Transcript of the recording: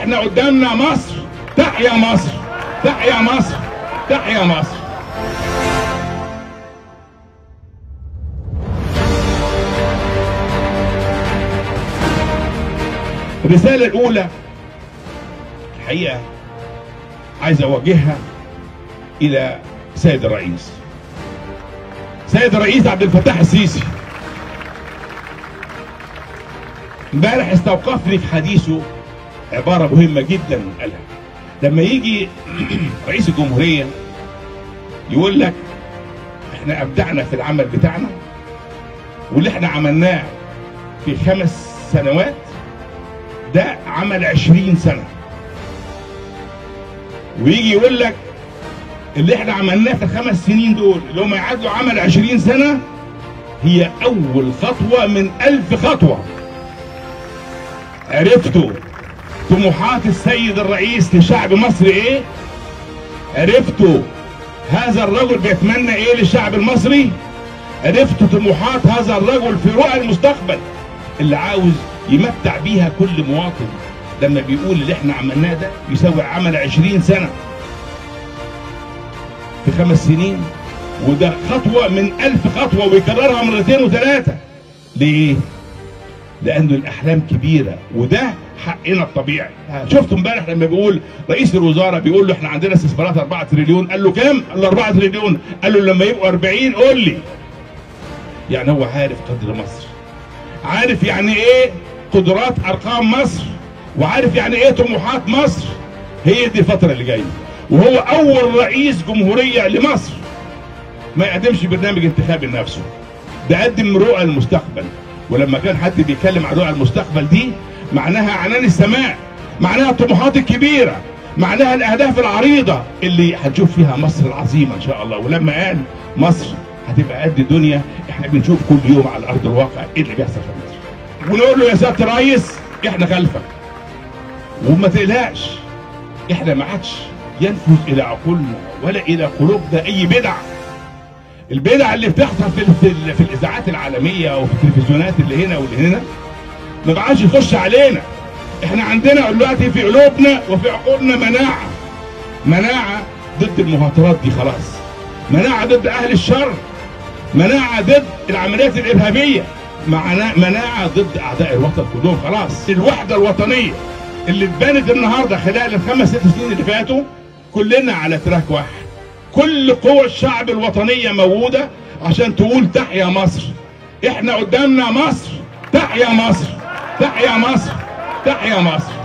احنا قدامنا مصر تحيا مصر تحيا مصر تحيا مصر الرسالة الأولى الحقيقة عايز أوجهها إلى سيد الرئيس سيد الرئيس عبد الفتاح السيسي امبارح استوقفني في حديثه عبارة مهمة جدا قالها لما يجي رئيس الجمهورية يقول لك احنا ابدعنا في العمل بتاعنا واللي احنا عملناه في خمس سنوات ده عمل عشرين سنة ويجي يقول لك اللي احنا عملناه في الخمس سنين دول اللي هم يعادلوا عمل عشرين سنة هي أول خطوة من ألف خطوة عرفتوا طموحات السيد الرئيس لشعب مصر ايه عرفتوا هذا الرجل بيتمنى ايه للشعب المصري عرفتوا طموحات هذا الرجل في رؤى المستقبل اللي عاوز يمتع بيها كل مواطن لما بيقول اللي احنا عملناه ده يساوي عمل عشرين سنة في خمس سنين وده خطوة من ألف خطوة ويكررها مرتين وثلاثة ليه؟ لأنه الأحلام كبيرة وده حقنا الطبيعي شفتوا امبارح لما بيقول رئيس الوزراء بيقول له احنا عندنا استثمارات 4 تريليون قال له كام؟ قال له 4 تريليون قال له لما يبقوا 40 قول لي يعني هو عارف قدر مصر عارف يعني ايه قدرات ارقام مصر وعارف يعني ايه طموحات مصر هي دي الفتره اللي جايه وهو اول رئيس جمهوريه لمصر ما يقدمش برنامج انتخابي لنفسه ده قدم رؤى المستقبل ولما كان حد بيتكلم عن رؤى المستقبل دي معناها عنان السماء معناها الطموحات الكبيره معناها الاهداف العريضه اللي هنشوف فيها مصر العظيمه ان شاء الله ولما قال مصر هتبقى قد الدنيا احنا بنشوف كل يوم على ارض الواقع ايه اللي بيحصل في مصر ونقول له يا سياده الريس احنا خلفك وما تقلقش احنا ما عادش ينفذ الى عقولنا ولا الى قلوبنا اي بدع البدع اللي بتحصل في, في, في الاذاعات العالميه وفي التلفزيونات اللي هنا واللي هنا ما بقاش يخش علينا احنا عندنا دلوقتي في قلوبنا وفي عقولنا مناعه مناعه ضد المهاترات دي خلاص مناعه ضد اهل الشر مناعه ضد العمليات الارهابيه مناعه ضد اعداء الوطن كلهم خلاص الوحده الوطنيه اللي اتبنت النهارده خلال الخمس ست سنين اللي فاتوا كلنا على تراك واحد كل قوى الشعب الوطنيه موجوده عشان تقول تحيا مصر احنا قدامنا مصر تحيا مصر تحيا مصر تحيا مصر